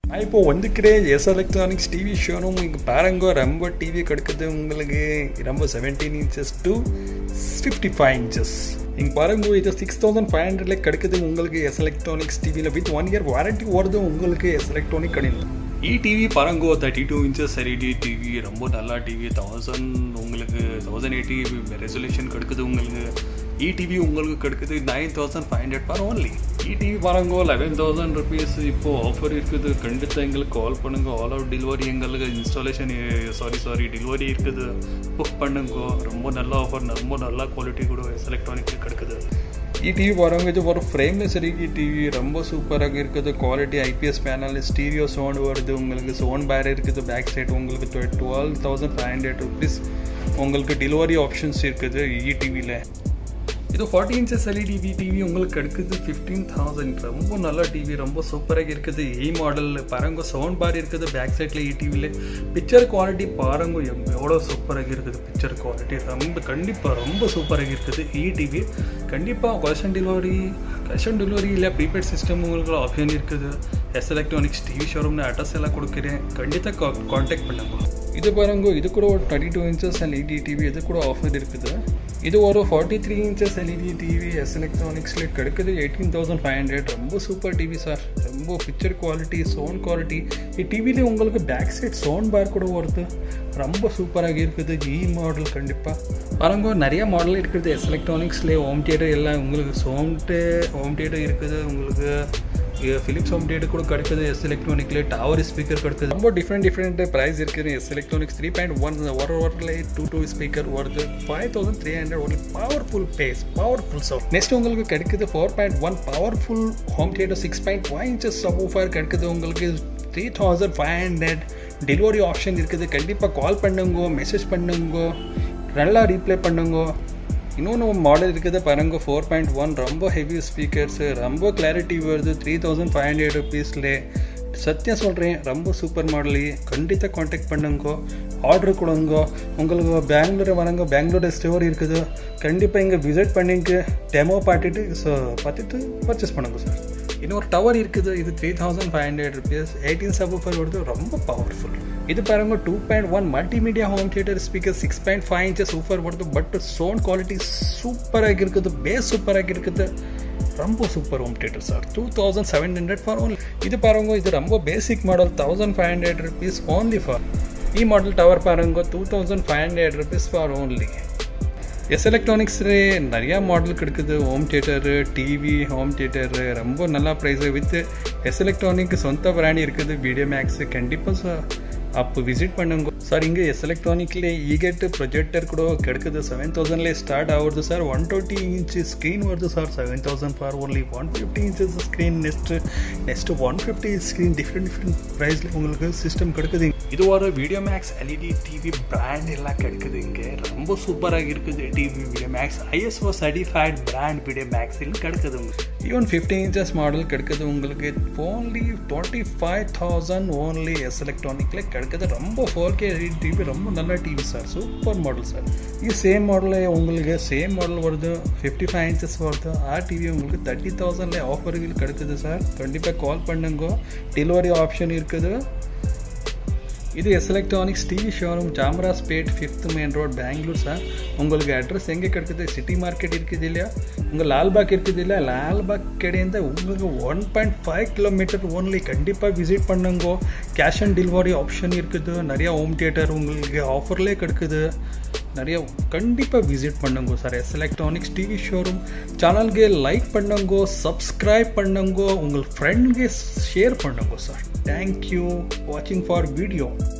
நான் இப்போ வந்துக்கிறேன் எஸ் எலக்ட்ரானிக்ஸ் டிவி ஷோரூம் இங்கே பாருங்க ரொம்ப டிவி கிடைக்குது உங்களுக்கு ரொம்ப seventeen inches to fifty five inches இங்கே பாருங்க இது சிக்ஸ் தௌசண்ட் ஃபைவ் ஹண்ட்ரட்ல கிடைக்குது உங்களுக்கு எஸ் எலக்ட்ரானிக்ஸ் டிவியில் வித் ஒன் இயர் வாரண்டி வருது உங்களுக்கு எஸ் எலக்ட்ரானிக் கிடையாது ಈ ಟಿ ವಿ ಪರಂಗೋ thirty two inches L E D T V ரொம்ப நல்ல டிவி தௌசண்ட் உங்களுக்கு தௌசண்ட் எயிட்டி ரெசல்யூஷன் கிடைக்குது உங்களுக்கு இ டிவி உங்களுக்கு கிடைக்குது nine thousand five hundred for only இ டிவி பாருங்கோ லெவன் தௌசண்ட் ருபீஸ் இப்போ ஆஃபர் இருக்குது கண்டிப்பாக எங்களுக்கு கால் பண்ணுங்க ஆல் அவுட் டெலிவரி எங்களுக்கு இன்ஸ்டாலேஷன் சாரி சாரி டெலிவரி இருக்குது புக் பண்ணுங்க ரொம்ப நல்ல ஆஃபர் ரொம்ப நல்ல குவாலிட்டி கூட எஸ் எலக்ட்ரானிக் கிடைக்குது ಈ ಟಿ ವಿ ಬರೋಂಗೆ ಇದು ಬರೋ ಫ್ರೇಮ್ಲೆಸ್ ಈ ಟಿ வி ரொம்ப சூப்பராக இருக்குது quality IPS panel stereo sound வருது உங்களுக்கு சவுண்ட் பேர் இருக்குது பேக் சைடு உங்களுக்கு twelve thousand five hundred rupees உங்களுக்கு டெலிவரி ஆப்ஷன்ஸ் இருக்குது இ டிவியில் இது ஃபார்ட்டி இன்ச்சஸ் எல்இடி டிவி உங்களுக்கு கிடைக்குது ஃபிஃப்டீன் தௌசண்ட் ரொம்ப நல்ல டிவி ரொம்ப சூப்பராக இருக்குது இ மாடல் பாருங்க சவுண்ட் பார் இருக்குது பேக் சைடில் இ டிவியில் பிக்சர் குவாலிட்டி பாருங்க எவ்வளோ சூப்பராக இருக்குது பிக்சர் குவாலிட்டி ரொம்ப கண்டிப்பாக ரொம்ப சூப்பராக இருக்குது இ டிவி கண்டிப்பாக cash on delivery cash on delivery இல்லை ப்ரீபெய்ட் சிஸ்டம் உங்களுக்கு ஆப்ஷன் இருக்குது எஸ் எலக்ட்ரானிக்ஸ் டிவி ஷோரூம்னு அட்ரஸ் எல்லாம் கொடுக்குறேன் கண்டிப்பாக காண்டாக்ட் பண்ணுங்க இது பாருங்க இது கூட ஒரு thirty two inches LED TV இது கூட ஆஃபர் இருக்குது இது ஒரு forty three inches LED TV S எலக்ட்ரானிக்ஸில் கிடைக்குது எயிட்டீன் தௌசண்ட் ஃபைவ் ஹண்ட்ரட் ரொம்ப சூப்பர் டிவி சார் ரொம்ப பிக்சர் குவாலிட்டி சவுண்ட் குவாலிட்டி ಈ டிவியில் உங்களுக்கு பேக் சைட் சவுண்ட் பார் கூட வருது ரொம்ப சூப்பராக இருக்குது இ மாடல் கண்டிப்பாக பாருங்க நிறைய மாடல் இருக்குது எஸ் எலக்ட்ரானிக்ஸ்லேயே ஹோம் தியேட்டர் எல்லாம் உங்களுக்கு சவுண்டு ஹோம் தியேட்டர் இருக்குது உங்களுக்கு ஃபிலிப்ஸ் ஹோம் தியேட்டர் கூட கிடைக்குது எஸ் எலக்ட்ரானிக்ல டவர் ஸ்பீக்கர் கிடைக்குது ரொம்ப டிஃப்ரெண்ட் டிஃப்ரெண்ட் ப்ரைஸ் இருக்குது S electronics three point one ஒரு ஒரில் டூ டூ ஸ்பீக்கர் வருது five thousand three hundred only powerful bass powerful sound next உங்களுக்கு கிடைக்குது four point one powerful home theatre six point five inches subwoofer கிடைக்குது உங்களுக்கு three thousand five hundred delivery option இருக்குது கண்டிப்பாக கால் பண்ணுங்க message பண்ணுங்க நல்லா ரீப்ளை பண்ணுங்க இன்னொன்று மாடல் இருக்குது பாருங்க ஃபோர் பாயிண்ட் ஒன் ரொம்ப ஹெவி ஸ்பீக்கர்ஸு ரொம்ப கிளாரிட்டி வருது த்ரீ தௌசண்ட் ஃபைவ் ஹண்ட்ரட் ருபீஸில் சத்தியம் சொல்கிறேன் ரொம்ப சூப்பர் மாடல் கண்டிப்பாக காண்டாக்ட் பண்ணுங்க ஆர்டர் கொடுங்க உங்களுக்கு பெங்களூர் வரங்க பெங்களூர் ஸ்டோர் இருக்குது கண்டிப்பாக இங்கே விசிட் பண்ணிங்க டெமோ பார்த்துட்டு ஸோ பார்த்துட்டு பர்ச்சேஸ் பண்ணுங்க சார் இன்னொரு டவர் இருக்குது இது three thousand five hundred rupees eighteen subwoofer வருது ரொம்ப பவர்ஃபுல் இது பாருங்க two point one multimedia home theatre speaker six point five inches super வருது பட் சவுண்ட் குவாலிட்டி சூப்பராக இருக்குது பேஸ் சூப்பராக இருக்குது ரொம்ப super home theatre sir two thousand seven hundred for only இது பாருங்க இது ரொம்ப basic model thousand five hundred rupees only for ಈ ಮಾಡೆಲ್ ಟವರ್ ಪಾರಂಗೋ two thousand five hundred rupees for only S எலக்ட்ரானிக்ஸ்ல நிறையா மாடல் கிடைக்குது home theatre TV home theatre ரொம்ப நல்லா ப்ரைஸ் வித் எஸ் எலக்ட்ரானிக் சொந்த பிராண்ட் இருக்குது வீடியோ மேக்ஸ் கண்டிப்பாக சார் அப்போ விசிட் பண்ணுங்க சார் இங்கே எஸ் எலக்ட்ரானிக்ல ஈகெட் ப்ரொஜெக்டர் கூட கிடைக்குது செவன் தௌசண்ட்லேயே ஸ்டார்ட் ஆகுது sir one twenty inch screen வருது sir seven thousand for only one fifty inches screen next next one fifty screen different different ப்ரைஸில் உங்களுக்கு சிஸ்டம் கிடைக்குது இது ஒரு video max LED TV brand எல்லாம் கிடைக்குது இங்கே ரொம்ப சூப்பராக இருக்குது TV video max ISO certified brand video மேக்ஸில் கிடைக்குது உங்களுக்கு ஈவன் ஃபிஃப்டி இன்ச்சஸ் மாடல் கிடைக்குது உங்களுக்கு only twenty five thousand only S எலக்ட்ரானிக்கில் கிடைக்குது ரொம்ப ஃபோர் கே டிவி ரொம்ப நல்ல TV sir super model sir இது சேம் மாடலில் உங்களுக்கு சேம் மாடல் வருது ஃபிஃப்டி ஃபைவ் இன்ச்சஸ் வருது ஆ டிவி உங்களுக்கு தேர்ட்டி தௌசண்ட்ல ஆஃபர்கள் கிடைக்குது சார் கண்டிப்பாக கால் பண்ணுங்க டெலிவரி ஆப்ஷன் இருக்குது இது S electronics TV showroom Chamrajpet fifth main road Bangalore sir உங்களுக்கு அட்ரஸ் எங்கே கிடைக்குது சிட்டி மார்க்கெட் இருக்குது இல்லையா உங்கள் லால்பாக் இருக்குது இல்லையா லால்பாக் கடைಯಿಂದ உங்களுக்கு one point five kilometre only கண்டிப்பாக விசிட் பண்ணுங்க கேஷ் ஆன் டெலிவரி ஆப்ஷன் இருக்குது நிறையா ஹோம் தியேட்டர் உங்களுக்கு ஆஃபர்லேயே கிடைக்குது நிறைய கண்டிப்பாக விசிட் பண்ணுங்க sir S electronics TV showroom சேனல்ಗೆ லைக் பண்ணுங்க சப்ஸ்கிரைப் பண்ணுங்க உங்கள் ஃப்ரெண்ட்ಗೆ ஷேர் பண்ணுங்க சார் தேங்க்யூ வாட்சிங் ஃபார் வீடியோ